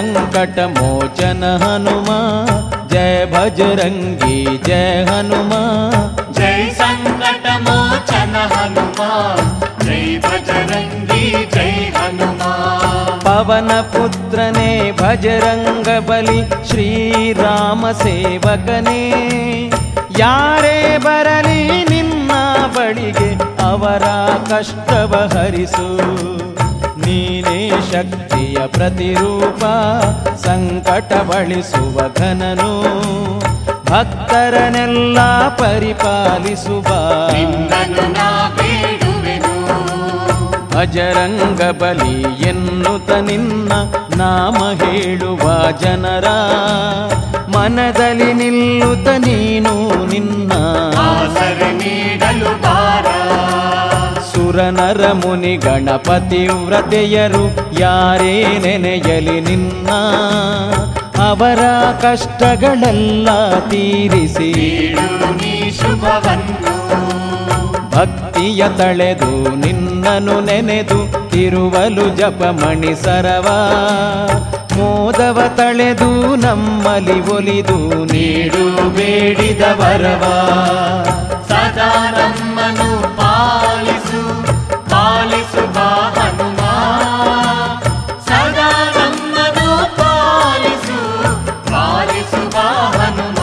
ಸಂಕಟ ಮೋಚನ ಹನುಮ ಜಯ ಭಜರಂಗಿ ಜಯ ಹನುಮ जय संकट मोचन हनुमान जय बजरंगी जय हनुमान ಪವನ ಪುತ್ರನೇ ಭಜರಂಗ ಬಲಿ ಶ್ರೀರಾಮ ಸೇವಕನೇ ಯಾರೇ ಬರಲಿ ನಿನ್ನ ಬಳಿಗೆ ಅವರ ಕಷ್ಟವ ಹರಿಸು ನೀನೇ ಶಕ್ತಿಯ ಪ್ರತಿರೂಪ ಸಂಕಟ ಬಳಿಸುವ ಘನನು ಭಕ್ತರನೆಲ್ಲ ಪರಿಪಾಲಿಸುವ ನಿನ್ನನ್ನು ನಾ ಬೇಡುವೆನು ಅಜರಂಗ ಬಲಿ ಎನ್ನುತ್ತ ನಿನ್ನ ನಾಮ ಹೇಳುವ ಜನರ ಮನದಲ್ಲಿ ನಿಲ್ಲುತ್ತ ನೀನು ನಿನ್ನ ಆಸರೆ ನೀಡಲು ಬಾರ ಸುರನರ ಮುನಿ ಗಣಪತಿ ವ್ರತೆಯರು ಯಾರೇ ನೆನೆಯಲಿ ನಿನ್ನ ಅವರ ಕಷ್ಟಗಳೆಲ್ಲ ತೀರಿಸಿ ನೀಡು ನೀ ಶುಭವನ್ನು ಭಕ್ತಿಯ ತಳೆದು ನಿನ್ನನು ನೆನೆದು ತಿರುವಲು ಜಪಮಣಿ ಸರವ ಮೋದವ ತಳೆದು ನಮ್ಮಲಿ ಒಲಿದು ನೀಡು ಬೇಡಿದ ವರವ ಸದಾ ನಮ್ಮನು ಪಾಲಿಸು ಪಾಲಿಸು ಬಾ ಹನುಮ ಸದಾ ನಮ್ಮನು ಪಾಲಿಸು ಪಾಲಿಸು ಬಾ ಹನುಮ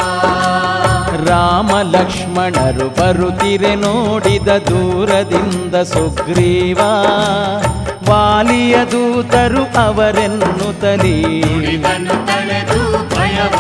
ರಾಮ ಲಕ್ಷ್ಮಣರು ಬರುತ್ತಿರೆ ನೋಡಿದ ದೂರದಿಂದ ಸುಗ್ರೀವ ವಾಲಿಯ ದೂತರು ಅವರೆನ್ನುತ್ತಲೀ ನುಡಿದನು ತಳೆದು ಭಯವ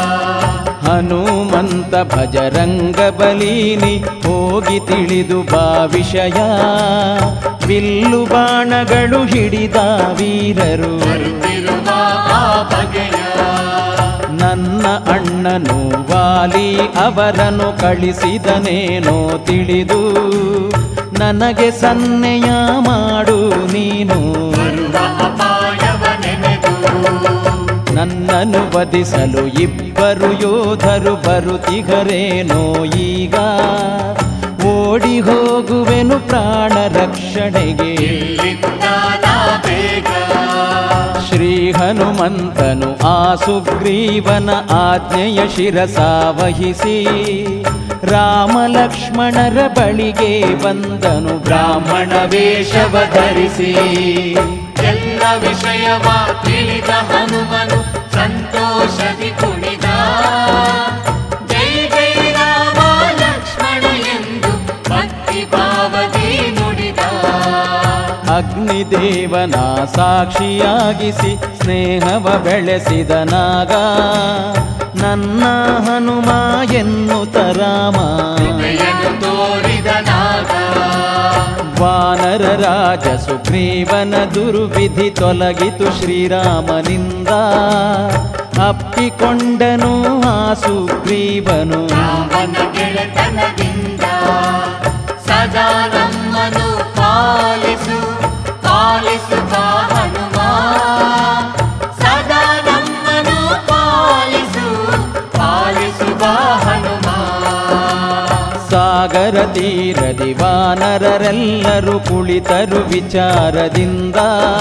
ಹನುಮಂತ ಭಜರಂಗ ಬಲೀನಿ ಹೋಗಿ ತಿಳಿದು ಬಾ ವಿಷಯ ಬಿಲ್ಲು ಬಾಣಗಳು ಹಿಡಿದ ವೀರರು ಬರುತ್ತಿರುವ ಆ ಬಗೆಯ ನನ್ನ ಅಣ್ಣನು ವಾಲಿ ಅವರನ್ನು ಕಳಿಸಿದನೇನೋ ತಿಳಿದು ನನಗೆ ಸನ್ನೆಯ ಮಾಡು ನೀನು ಬರುವ ಅಪಾಯವ ನೆನೆದು ನನ್ನನ್ನು ವಧಿಸಲು ಇಬ್ಬರು ಯೋಧರು ಬರುತ್ತಿಗರೇನೋ ಈಗ ಓಡಿ ಹೋಗುವೆನು ಪ್ರಾಣ ರಕ್ಷಣೆಗೆ ಇಲ್ಲಿಂದ ನಾ ಬೇಗ ಶ್ರೀ ಹನುಮಂತನು ಆ ಸುಗ್ರೀವನ ಆಜ್ಞೆಯ ಶಿರಸ ವಹಿಸಿ ರಾಮ ಲಕ್ಷ್ಮಣರ ಬಳಿಗೆ ಬಂದನು ಬ್ರಾಹ್ಮಣ ವೇಷವ ಧರಿಸಿ ಎಲ್ಲ ವಿಷಯವ ತಿಳಿದ ಹನುಮನು ಸಂತೋಷದಿ ಕುಣಿದ ಜೈ ಜೈ ರಾಮ ಲಕ್ಷ್ಮಣ ಎಂದು ಭಕ್ತಿ ಭಾವದಿ ನುಡಿದ ಅಗ್ನಿದೇವನ ಸಾಕ್ಷಿಯಾಗಿಸಿ ಸ್ನೇಹವ ಬೆಳೆಸಿದ ನಾಗ ನನ್ನ ಹನುಮ ಎನ್ನುತ್ತ ರಾಮ ಕೃಪೆಯನ್ನು ತೋರಿದ ನಾಗ ವಾನರ ರಾಜ ಸುಗ್ರೀವನ ದುರ್ವಿಧಿ ತೊಲಗಿತು ಶ್ರೀರಾಮನಿಂದ ಅಪ್ಪಿಕೊಂಡನು ಆ ಸುಗ್ರೀವನು ರಾಮನ ಗೆಳೆತನದಿಂದ ಸದಾ ನಮ್ಮನು ಪಾಲಿಸು ಪಾಲಿಸು ಬಾ ಹನುಮ ಸದಾ ನಮ್ಮನು ಪಾಲಿಸು ಪಾಲಿಸು ಬಾ ಹನುಮ ಸಾಗರ ತೀರದಿ ವಾನರರೆಲ್ಲರೂ ಕುಳಿತರು ವಿಚಾರದಿಂದ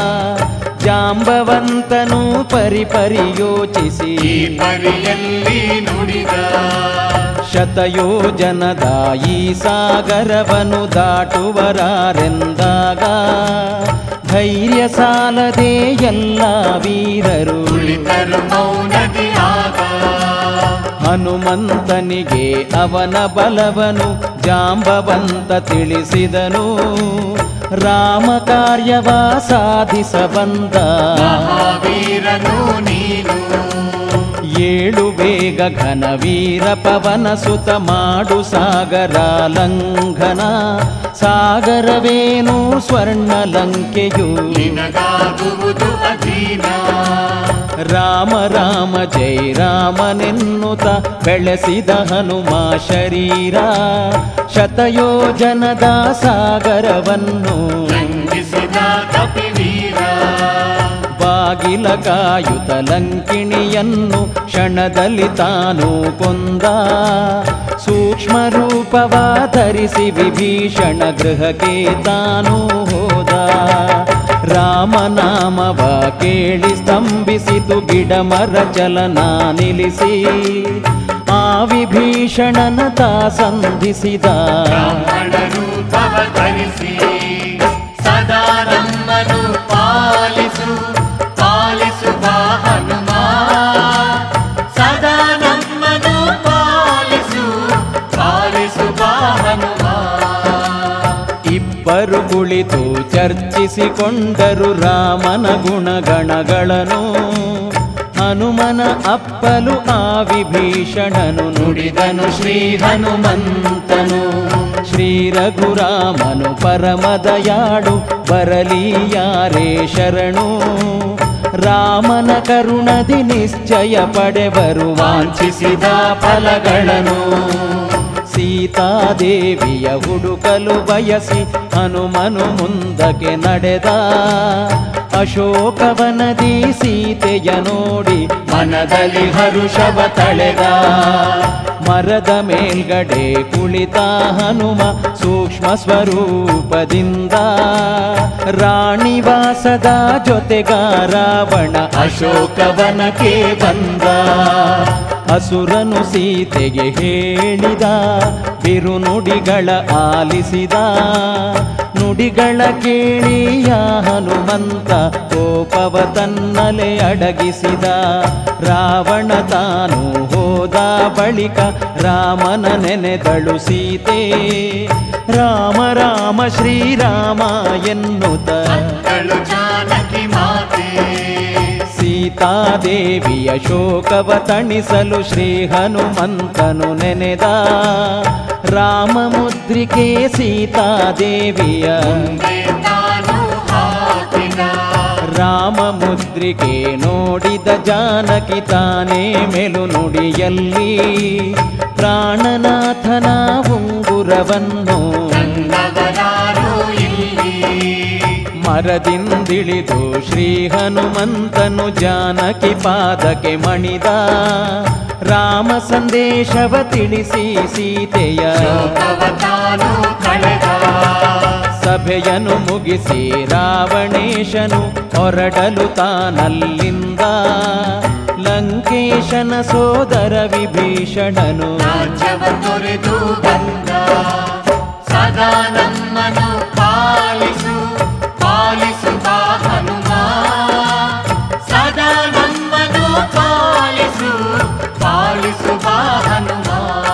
ಜಾಂಬವಂತನು ಪರಿಪರಿ ಯೋಚಿಸಿ ಈ ಪರಿಯಲ್ಲಿ ನುಡಿದ ಶತಯೋಜನದ ಈ ಸಾಗರವನು ದಾಟುವರಾರೆಂದಾಗ ಧೈರ್ಯ ಸಾಲದೆ ಎಲ್ಲ ವೀರರು ಕುಳಿತರು ಮೌನದಿ ಆಗ ಹನುಮಂತನಿಗೆ ಅವನ ಬಲವನು ಜಾಂಬವಂತ ತಿಳಿಸಿದನು ರಾಮ ಕಾರ್ಯವ ಸಾಧಿಸ ಬಂದ ಮಹಾವೀರನು ನೀನು ಏಳು ಬೇಗ ಘನವೀರ ಪವನ ಸುತ ಮಾಡು ಸಾಗರ ಲಂಘನ ಸಾಗರವೇನು ಸ್ವರ್ಣ ಲಂಕೆಯು ನಿನಗಾಗುವುದು ಅಧೀನ ರಾಮ ರಾಮ ಜೈ ರಾಮನೆನ್ನುತ್ತ ಬೆಳೆಸಿದ ಹನುಮ ಶರೀರ ಶತಯೋಜನದ ಸಾಗರವನ್ನು ಲಂಘಿಸಿದ ಕಪಿವೀರ ಬಾಗಿಲ ಕಾಯುತ ಲಂಕಿಣಿಯನ್ನು ಕ್ಷಣದಲ್ಲಿ ತಾನು ಕೊಂದ ಸೂಕ್ಷ್ಮ ರೂಪವ ಧರಿಸಿ ವಿಭೀಷಣ ಗೃಹಕ್ಕೆ ತಾನು ಹೋದ ರಾಮನಾಮವ ಕೇಳಿ ಸ್ತಂಭಿಸಿತು ಗಿಡ ಮರ ಚಲನ ನಿಲ್ಲಿಸಿ ಆ ವಿಭೀಷಣನ ತಾ ಸಂಧಿಸಿದ ಬ್ರಾಹ್ಮಣ ರೂಪವ ಧರಿಸಿ ಸದಾ ನಮ್ಮನು ಪಾಲಿಸು ಪಾಲಿಸು ಬಾ ಹನುಮ ಸದಾ ನಮ್ಮನು ಪಾಲಿಸು ಪಾಲಿಸು ಬಾ ಹನುಮ ಇಬ್ಬರು ಕುಳಿತು ಚರ್ಚಿಸಿಕೊಂಡರು ರಾಮನ ಗುಣಗಣಗಳನ್ನು ಹನುಮನ ಅಪ್ಪಲು ಆ ವಿಭೀಷಣನು ನುಡಿದನು ಶ್ರೀ ಹನುಮಂತನು ಶ್ರೀ ರಘುರಾಮನು ಪರಮದಯಾಳು ಬರಲಿ ಯಾರೇ ಶರಣು ರಾಮನ ಕರುಣದಿ ನಿಶ್ಚಯ ಪಡೆವರು ವಾಂಛಿಸಿದ ಫಲಗಳನ್ನು ಸೀತಾದೇವಿಯ ಹುಡುಕಲು ಬಯಸಿ ಹನುಮನು ಮುಂದಕ್ಕೆ ನಡೆದ ಅಶೋಕವನದಿ ಸೀತೆಯ ನೋಡಿ ಮನದಲ್ಲಿ ಹರುಷವ ತಳೆದ ಮರದ ಮೇಲ್ಗಡೆ ಕುಳಿತ ಹನುಮ ಸೂಕ್ಷ್ಮ ಸ್ವರೂಪದಿಂದ ರಾಣಿವಾಸದ ಜೊತೆಗ ರಾವಣ ಅಶೋಕವನಕ್ಕೆ ಬಂದ ಅಸುರನು ಸೀತೆಗೆ ಹೇಳಿದ ಬಿರುನುಡಿಗಳ ಆಲಿಸಿದ ನುಡಿಗಳ ಕೇಳಿಯ ಹನುಮಂತ ಕೋಪವ ತನ್ನಲೆ ಅಡಗಿಸಿದ ರಾವಣ ತಾನು ಹೋದ ಬಳಿಕ ರಾಮನ ನೆನೆದಳು ಸೀತೆ ರಾಮ ರಾಮ ಶ್ರೀರಾಮ ಎನ್ನುತ್ತ ಮಕ್ಕಳು ಜಾನಕಿ ಮಾತೆ ಸೀತಾದೇವಿಯ ಶೋಕವ ತಣಿಸಲು ಶ್ರೀ ಹನುಮಂತನು ನೆನೆದ ರಾಮ ಮುದ್ರಿಕೆ ಸೀತಾದೇವಿಯ ಮುಂದೆ ತಾನು ಹಾಕಿದ ರಾಮ ಮುದ್ರಿಕೆ ನೋಡಿದ ಜಾನಕಿ ತಾನೇ ಮೆಲು ನುಡಿಯಲ್ಲಿ ಪ್ರಾಣನಾಥನ ಉಂಗುರವನ್ನು ತಂದವರಾರು ಇಲ್ಲಿ ಮರದಿಂದಿಳಿದು ಶ್ರೀ ಹನುಮಂತನು ಜಾನಕಿ ಪಾದಕ್ಕೆ ಮಣಿದ ರಾಮ ಸಂದೇಶವ ತಿಳಿಸಿ ಸೀತೆಯ ಶೋಕವ ತಾನು ಕಳೆದ ಸಭೆಯನ್ನು ಮುಗಿಸಿ ರಾವಣೇಶನು ಹೊರಡಲು ತಾನಲ್ಲಿಂದ ಲಂಕೇಶನ ಸೋದರ ವಿಭೀಷಣನು ರಾಜ್ಯವ ತೊರೆದು ಬಂದ ಸದಾ ನಮ್ಮನು ಪಾಲಿಸು ಪಾಲಿಸು ಬಾ ಹನುಮ ಸದಾ ನಮ್ಮನು ಪಾಲಿಸು ಪಾಲಿಸು ಬಾ ಹನುಮ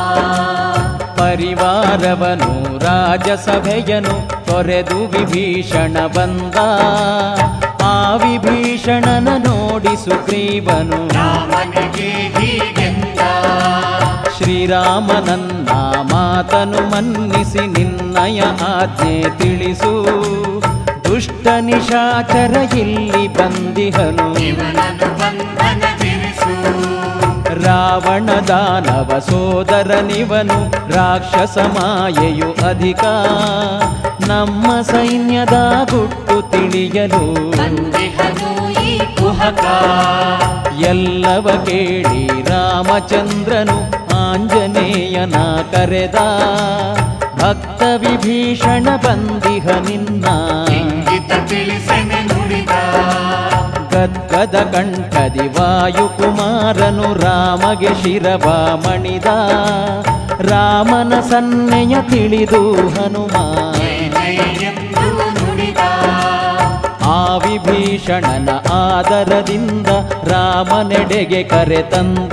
ಪರಿವಾರವನು ರಾಜಸಭೆಯನು ತೊರೆದು ವಿಭೀಷಣ ಬಂದ ಆ ವಿಭೀಷಣನ ನೋಡಿ ಸುಗ್ರೀವನು ರಾಮನಿಗೆ ಹೀಗೆಂದ ಶ್ರೀರಾಮನನ್ನ ಮಾತನು ಮನ್ನಿಸಿ ನಿನ್ನಯ ಆಜ್ಞೆ ತಿಳಿಸು ದುಷ್ಟ ನಿಶಾಚರ ಇಲ್ಲಿ ಬಂದಿಹನು ಇವನನ್ನು ಬಂಧನವಿರಿಸು ರಾವಣ ದಾನವ ಸೋದರನಿವನು ರಾಕ್ಷಸ ಮಾಯೆಯು ಅಧಿಕ ನಮ್ಮ ಸೈನ್ಯದ ಗುಟ್ಟು ತಿಳಿಯಲು ಬಂದಿಹನು ಈ ಕುಹಕ ಎಲ್ಲವ ಕೇಳಿ ರಾಮಚಂದ್ರನು ಆಂಜನೇಯನ ಕರೆದ ಭಕ್ತ ವಿಭೀಷಣ ಬಂದಿಹ ನಿನ್ನ ಇಂಗಿತ ತಿಳಿಸನೆ ನುಡಿದ ಗದ್ಗದ ಕಂಠದಿ ವಾಯುಕುಮಾರನು ರಾಮಗೆ ಶಿರವ ಮಣಿದ ರಾಮನ ಸನ್ನೆಯ ತಿಳಿದು ಹನುಮ ಜೈ ಜೈ ಎಂದು ನುಡಿದ ಆ ವಿಭೀಷಣನ ಆದರದಿಂದ ರಾಮನೆಡೆಗೆ ಕರೆತಂದ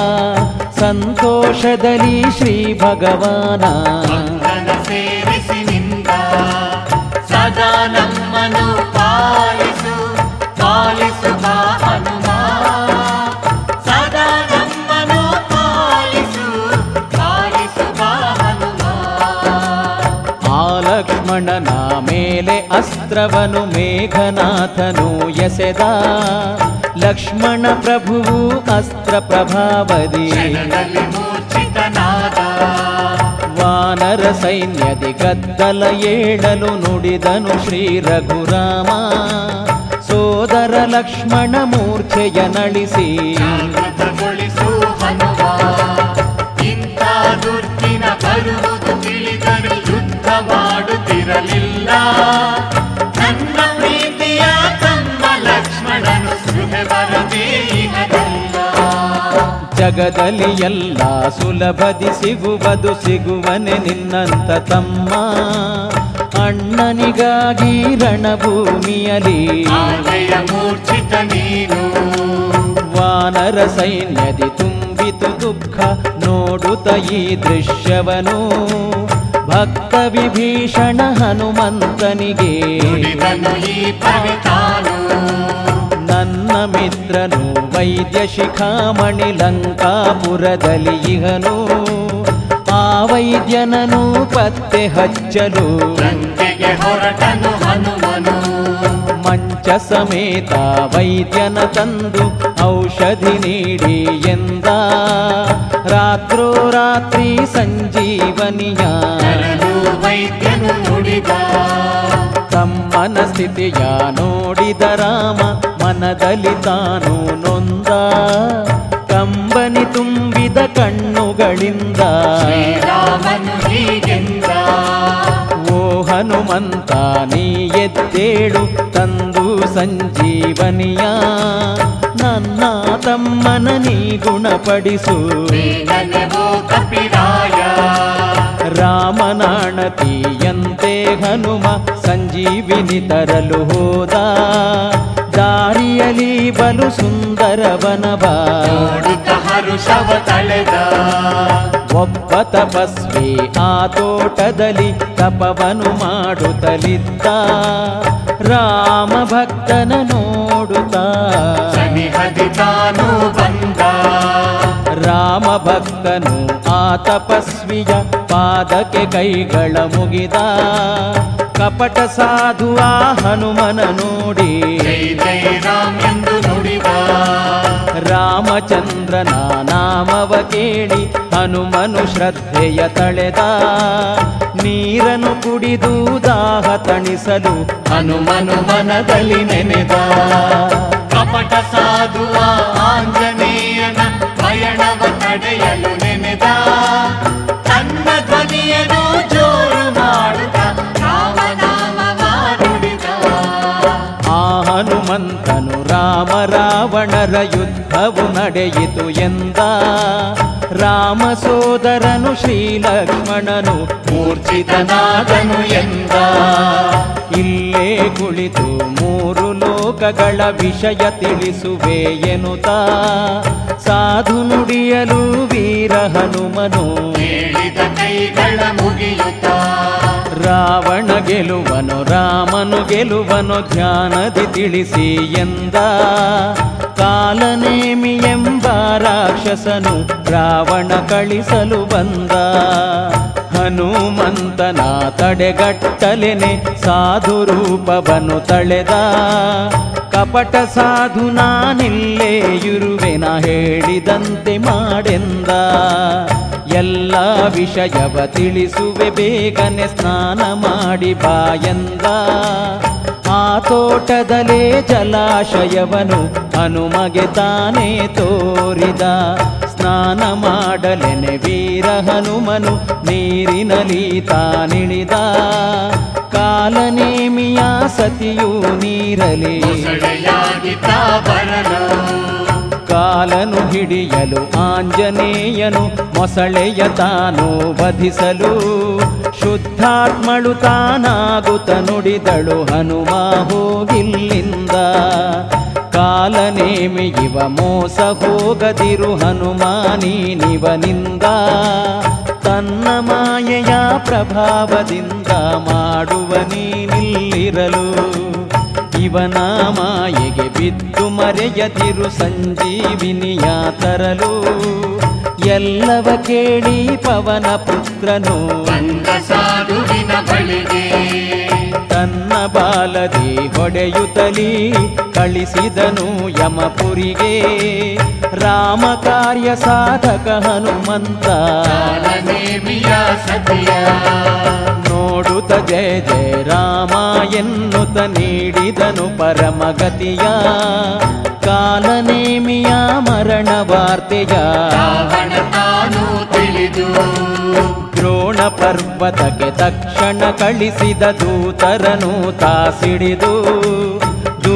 ಸಂತೋಷದಲ್ಲಿ ಶ್ರೀ ಭಗವಾನ ಭಕ್ತನ ಸೇರಿಸಿ ನಿಂದ ಸದಾ ನಮ್ಮನು ಪಾಲಿಸು ಪಾಲಿಸು ಬಾ ಹನುಮ ಸದಾ ನಮ್ಮನು ಪಾಲಿಸು ಪಾಲಿಸು ಬಾ ಹನುಮ ಆ ಲಕ್ಷ್ಮಣನ ಮೇಲೆ ಅಸ್ತ್ರವನು ಮೇಘನಾಥನು ಎಸೆದ ಲಕ್ಷ್ಮಣ ಪ್ರಭುವು ಅಸ್ತ್ರ ಪ್ರಭಾವದಿ ಕ್ಷಣದಲ್ಲಿ ಮೂರ್ಛಿತನಾದ ವಾನರ ಸೈನ್ಯದಿ ಗದ್ದಲ ಏಳಲು ನುಡಿದನು ಶ್ರೀ ರಘುರಾಮ ಸೋದರ ಲಕ್ಷ್ಮಣ ಮೂರ್ಛೆಯ ನಳಿಸಿ ಜಾಗೃತಗೊಳಿಸು ಹನುಮ ಇಂಥ ದುರ್ದಿನ ಬರುವುದು ತಿಳಿದರೂ ಯುದ್ಧ ಮಾಡುತ್ತಿರಲಿಲ್ಲ ನನ್ನ ಪ್ರೀತಿಯ ಸುಖವೇ ಇಹದಲ್ಲ ಜಗದಲ್ಲಿ ಎಲ್ಲ ಸುಲಭದಿ ಸಿಗುವುದು ಸಿಗುವನೆ ನಿನ್ನಂತ ತಮ್ಮ ಅಣ್ಣನಿಗಾಗಿ ರಣಭೂಮಿಯಲಿ ಆನೆಯ ಮೂರ್ಛಿತ ನೀನು ವಾನರ ಸೈನ್ಯದಿ ತುಂಬಿತು ದುಃಖ ನೋಡುತ್ತ ಈ ದೃಶ್ಯವನು ಭಕ್ತ ವಿಭೀಷಣ ಹನುಮಂತನಿಗೆ ನುಡಿದನು ಈ ಪವಿತಾನು ನನ್ನ ಮಿತ್ರನು ವೈದ್ಯ ಶಿಖಾಮಣಿ ಲಂಕಾಪುರದಲ್ಲಿ ಇಹನು ಆ ವೈದ್ಯನನು ಪತ್ತೆ ಹಚ್ಚಲು ಲಂಕೆಗೆ ಹೊರಟನು ಹನುಮನು ಮಂಚ ಸಮೇತ ವೈದ್ಯನ ತಂದು ಔಷಧಿ ನೀಡಿ ಎಂದ ರಾತ್ರೋ ರಾತ್ರಿ ಸಂಜೀವನಿಯ ತರಲು ವೈದ್ಯನು ನುಡಿದ ತಮ್ಮನ ಸ್ಥಿತಿಯ ನೋಡಿದ ರಾಮ ಮನದಲ್ಲಿ ತಾನು ನೊಂದ ಕಂಬನಿ ತುಂಬಿದ ಕಣ್ಣುಗಳಿಂದ ಶ್ರೀರಾಮನು ಹೀಗೆಂದ ಓ ಹನುಮಂತ ನೀ ಎದ್ದೇಳು ತಂದು ಸಂಜೀವನಿಯ ನನ್ನ ತಮ್ಮನ ನೀ ಗುಣಪಡಿಸು ಬೇಗನೆ ಓ ಕಪಿರಾಯ ರಾಮನಾಣತಿಯಂತೆ ಹನುಮ ಸಂಜೀವಿನಿ ತರಲು ಹೋದ ದಾರಿಯಲಿ ಬಲು ಸುಂದರವನವ ನೋಡುತ್ತ ಹರುಷವ ತಳೆದ ಒಬ್ಬ ತಪಸ್ವಿ ಆ ತೋಟದಲ್ಲಿ ತಪವನು ಮಾಡುತ್ತಲಿದ್ದ ರಾಮ ಭಕ್ತನ ನೋಡುತ್ತಾ ಸನಿಹದಿ ತಾನು ಬಂದ ರಾಮ ಭಕ್ತನು ಆ ತಪಸ್ವಿಯ ಪಾದಕ್ಕೆ ಕೈಗಳ ಮುಗಿದ ಕಪಟ ಸಾಧು ಆ ಹನುಮನ ನೋಡಿ ಜೈ ಜೈ ರಾಮ್ ಎಂದು ನುಡಿದ ರಾಮಚಂದ್ರನ ನಾಮವ ಕೇಳಿ ಹನುಮನು ಶ್ರದ್ಧೆಯ ತಳೆದ ನೀರನ್ನು ಕುಡಿದು ದಾಹ ತಣಿಸಲು ಹನುಮನು ಮನದಲ್ಲಿ ನೆನೆದ ಕಪಟ ಸಾಧುವ ಆಂಜನೇಯನ ಪಯಣವ ತಡೆಯಲು ನೆನೆದ ತನ್ನ ಧ್ವನಿಯನ್ನು ಜೋರು ಮಾಡುತ್ತ ರಾಮನಾಮವ ನುಡಿದ ಆ ಹನುಮಂತನು ರಾಮ ರಾವಣರ ಯುದ್ಧವು ನಡೆಯಿತು ಎಂದ ರಾಮ ಸೋದರನು ಶ್ರೀಲಕ್ಷ್ಮಣನು ಮೂರ್ಛಿತನಾದನು ಎಂದ ಇಲ್ಲೇ ಕುಳಿತು ಮೂರು ಲೋಕಗಳ ವಿಷಯ ತಿಳಿಸುವೆ ಎನ್ನುತ್ತಾ ಸಾಧು ನುಡಿಯಲು ವೀರ ಹನುಮನು ಹೇಳಿದ ಕೈಗಳ ಮುಗಿಯುತ್ತ ರಾವಣ ಗೆಲುವನು ರಾಮನು ಗೆಲುವನು ಧ್ಯಾನದಿ ತಿಳಿಸಿ ಎಂದ ಕಾಲನೇಮಿ ಎಂಬ ರಾಕ್ಷಸನು ರಾವಣ ಕಳಿಸಲು ಬಂದ ಹನುಮಂತನ ತಡೆಗಟ್ಟಲೆನೆ ಸಾಧು ರೂಪವನು ತಳೆದ ಕಪಟ ಸಾಧು ನಾನಿಲ್ಲೇ ಇರುವೆನ ಹೇಳಿದಂತೆ ಮಾಡೆಂದ ಎಲ್ಲ ವಿಷಯವ ತಿಳಿಸುವೆ ಬೇಗನೆ ಸ್ನಾನ ಮಾಡಿ ಬಾಯಂದ ಆ ತೋಟದಲೇ ಜಲಾಶಯವನು ಹನುಮಗೆ ತಾನೇ ತೋರಿದ ಸ್ನಾನ ಮಾಡಲೆನೆ ವೀರ ಹನುಮನು ನೀರಿನಲಿ ತಾನಿಳಿದ ಕಾಲನೇಮಿಯ ಸತಿಯು ನೀರಲಿ ಮೊಸಳೆಯಾಗಿ ತಾ ಬರಲು ಕಾಲನು ಹಿಡಿಯಲು ಆಂಜನೇಯನು ಮೊಸಳೆಯ ತಾನು ವಧಿಸಲು ಶುದ್ಧಾತ್ಮಳು ತಾನಾಗುತ್ತ ನುಡಿದಳು ಹನುಮ ಹೋಗಿಲ್ಲಿಂದ ಕಾಲನೇಮಿ ಇವ ಮೋಸ ಹೋಗದಿರು ಹನುಮ ನೀನಿವನಿಂದ ತನ್ನ ಮಾಯೆಯ ಪ್ರಭಾವದಿಂದ ಮಾಡುವ ನೀನಿಲ್ಲಿರಲು ಇವನ ಮಾಯೆಗೆ ಬಿದ್ದು ಮರೆಯದಿರು ಸಂಜೀವಿನಿಯ ತರಲು ಎಲ್ಲವ ಕೇಳಿ ಪವನ ಪುತ್ರನು ಬಂದ ಸಾಧುವಿನ ಬಳಿಗೆ ತನ್ನ ಬಾಲದಿ ಹೊಡೆಯುತ್ತಲೀ ಕಳಿಸಿದನು ಯಮಪುರಿಗೆ ರಾಮ ಕಾರ್ಯ ಸಾಧಕ ಹನುಮಂತ ಕಾಲನೇಮಿಯ ಸತಿಯ ನೋಡುತ್ತ ಜಯ ಜಯ ರಾಮ ಎನ್ನುತ್ತ ನೀಡಿದನು ಪರಮಗತಿಯ ಕಾಲನೇಮಿಯ ಮರಣ ವಾರ್ತೆಯ ರಾವಣ ತಾನು ತಿಳಿದು ದ್ರೋಣ ಪರ್ವತಕ್ಕೆ ತಕ್ಷಣ ಕಳಿಸಿದ ದೂತರನು ತಾಸಿಡಿದು ದೂತರ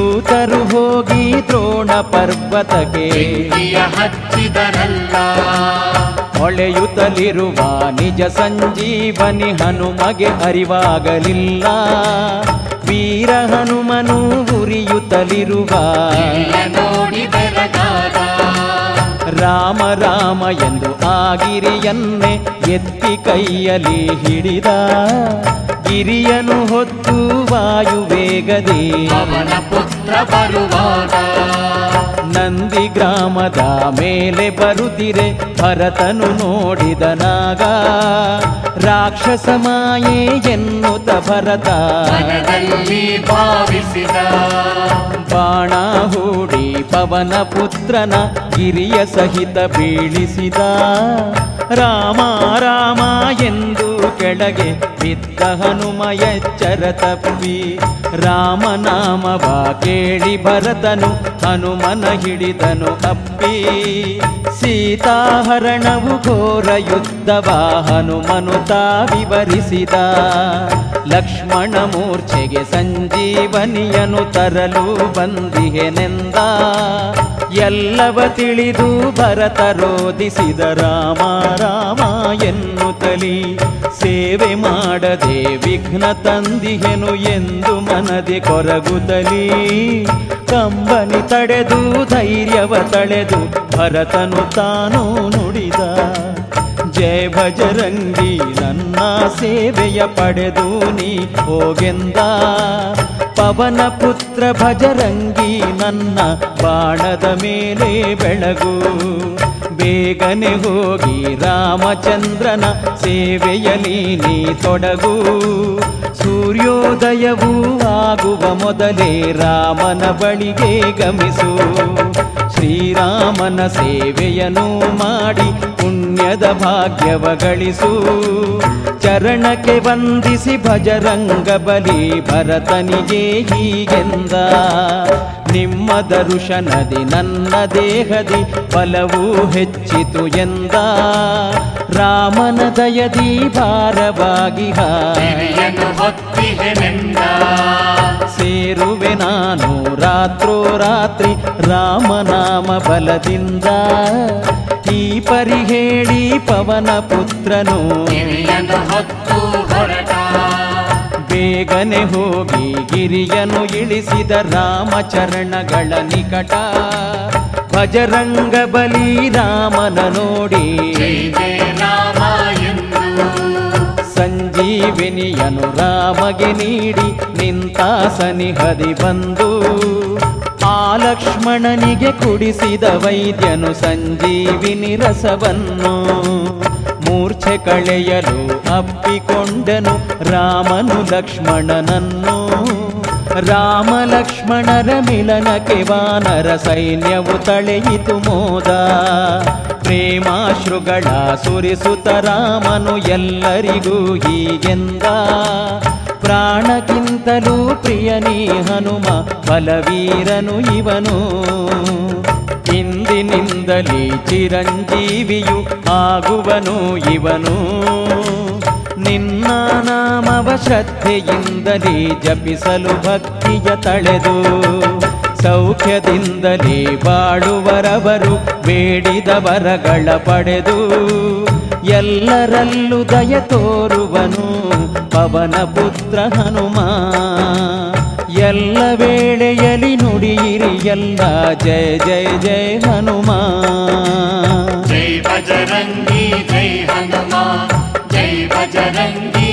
ಸುರರು ಹೋಗಿ ದ್ರೋಣ ಪರ್ವತಕ್ಕೆ ಬೆಂಕಿಯ ಹಚ್ಚಿದರಲ್ಲ ಹೊಳೆಯುತ್ತಲಿರುವ ನಿಜ ಸಂಜೀವನಿ ಹನುಮಗೆ ಅರಿವಾಗಲಿಲ್ಲ ವೀರ ಹನುಮನು ಉರಿಯುತ್ತಲಿರುವ ಗಿರಿಯ ನೋಡಿ ಬೆರಗಾದ ರಾಮ ರಾಮ ಎಂದು ಆಗಿರಿಯನ್ನೇ ಎತ್ತಿ ಕೈಯಲ್ಲಿ ಹಿಡಿದ ಗಿರಿಯನು ಹೊತ್ತು ವಾಯುವೇಗದಿ ಅವನ ಪುತ್ರ ಬರುವಾಗ ನಂದಿ ಗ್ರಾಮದ ಮೇಲೆ ಬರುತ್ತಿರೆ ಭರತನು ನೋಡಿದನಾಗ ರಾಕ್ಷಸ ಮಾಯೆ ಎನ್ನುತ್ತ ಭರತ ಮನದಲ್ಲಿ ಭಾವಿಸಿದ ಬಾಣ ಹೂಡಿ ಪವನ ಪುತ್ರನ ಗಿರಿಯ ಸಹಿತ ಬೀಳಿಸಿದ ರಾಮ ರಾಮ ಎಂದು ಕೆಳಗೆ ಬಿದ್ದ ಹನುಮ ಎಚ್ಚರ ತಪ್ಪಿ ರಾಮನಾಮವ ಕೇಳಿ ಭರತನು ಹನುಮನ ಹಿಡಿದನು ಅಪ್ಪಿ ಸೀತಾಹರಣವು ಘೋರ ಯುದ್ಧವ ಹನುಮನು ತಾ ವಿವರಿಸಿದ ಲಕ್ಷ್ಮಣ ಮೂರ್ಛೆಗೆ ಸಂಜೀವನಿಯನು ತರಲು ಬಂದಿಹೆನೆಂದ ಎಲ್ಲವ ತಿಳಿದು ಭರತ ರೋಧಿಸಿದ ರಾಮ ರಾಮ ಎನ್ನುತ್ತಲಿ ಸೇವೆ ಮಾಡದೆ ವಿಘ್ನ ತಂದಿಹೆನು ಎಂದು ಮನದೆ ಕೊರಗುತ್ತಲಿ ಕಂಬನಿ ತಡೆದು ಧೈರ್ಯವ ತಳೆದು ಭರತನು ತಾನು ನುಡಿದ ಜಯ ಭಜರಂಗಿ ನನ್ನ ಸೇವೆಯ ಪಡೆದು ನೀ ಹೋಗೆಂದ ಪವನ ಪುತ್ರ ಭಜರಂಗಿ ನನ್ನ ಬಾಣದ ಮೇಲೆ ಬೆಳಗು ಬೇಗನೆ ಹೋಗಿ ರಾಮಚಂದ್ರನ ಸೇವೆಯಲಿ ನೀ ತೊಡಗು ಸೂರ್ಯೋದಯವೂ ಆಗುವ ಮೊದಲೇ ರಾಮನ ಬಳಿಗೆ ಗಮಿಸು ಶ್ರೀರಾಮನ ಸೇವೆಯನ್ನು ಮಾಡಿ ಪುಣ್ಯದ ಭಾಗ್ಯವ ಗಳಿಸು ಚರಣಕ್ಕೆ ವಂದಿಸಿ ಭಜರಂಗ ಬಲಿ ಭರತನಿಗೆ ಹೀಗೆಂದ ನಿಮ್ಮ ದರುಶನದಿ ನನ್ನ ದೇಹದಿ ಬಲವೂ ಹೆಚ್ಚಿತು ಎಂದ ರಾಮನ ದಯದಿ ಭಾರವಾಗಿಹ ಗಿರಿಯನ್ನು ಹೊತ್ತಿಹೆನೆಂದ ಸೇರುವೆ ನಾನು ರಾತ್ರೋ ರಾತ್ರಿ ರಾಮನಾಮ ಬಲದಿಂದ ಈ ಪರಿ ಹೇಳಿ ಪವನ ಪುತ್ರನು ಗಿರಿಯನ್ನು ಹೊತ್ತು ಹೊರಟ ಬೇಗನೆ ಹೋಗಿ ಗಿರಿಯನು ಇಳಿಸಿದ ರಾಮಚರಣಗಳ ನಿಕಟ ಭಜರಂಗ ಬಲಿ ರಾಮನ ನೋಡಿ ಜೈ ಜಯ ರಾಮ ಎಂದು ಸಂಜೀವಿನಿಯನು ರಾಮಗೆ ನೀಡಿ ನಿಂತ ಸನಿಹದಿ ಬಂದು ಆ ಲಕ್ಷ್ಮಣನಿಗೆ ಕುಡಿಸಿದ ವೈದ್ಯನು ಸಂಜೀವಿನಿ ರಸವನ್ನು ಮೂರ್ಛೆ ಕಳೆಯಲು ಅಪ್ಪಿಕೊಂಡನು ರಾಮನು ಲಕ್ಷ್ಮಣನನ್ನು ರಾಮ ಲಕ್ಷ್ಮಣರ ಮಿಲನಕ್ಕೆ ವಾನರ ಸೈನ್ಯವು ತಳೆಯಿತು ಮೋದ ಪ್ರೇಮಾಶ್ರುಗಳ ಸುರಿಸುತ್ತ ರಾಮನು ಎಲ್ಲರಿಗೂ ಹೀಗೆಂದ ಪ್ರಾಣಕ್ಕಿಂತಲೂ ಪ್ರಿಯನೀ ಹನುಮ ಬಲವೀರನು ಇವನು ಇಂದಿನಿಂದಲೇ ಚಿರಂಜೀವಿಯು ಆಗುವನು ಇವನು ನಿನ್ನ ನಾಮವ ಶ್ರದ್ಧೆಯಿಂದಲೇ ಜಪಿಸಲು ಭಕ್ತಿಯ ತಳೆದು ಸೌಖ್ಯದಿಂದಲೇ ಬಾಳುವರವರು ಬೇಡಿದ ವರಗಳ ಪಡೆದು ಎಲ್ಲರಲ್ಲೂ ದಯ ತೋರುವನು ಪವನ ಪುತ್ರ ಹನುಮ ಎಲ್ಲ ವೇಳೆಯಲ್ಲಿ ನುಡಿಯಿರಿ ಎಲ್ಲ ಜಯ ಜಯ ಜಯ ಹನುಮ ಜೈ ಬಜರಂಗಿ ಜೈ ಹನುಮ ಜೈ ಬಜರಂಗಿ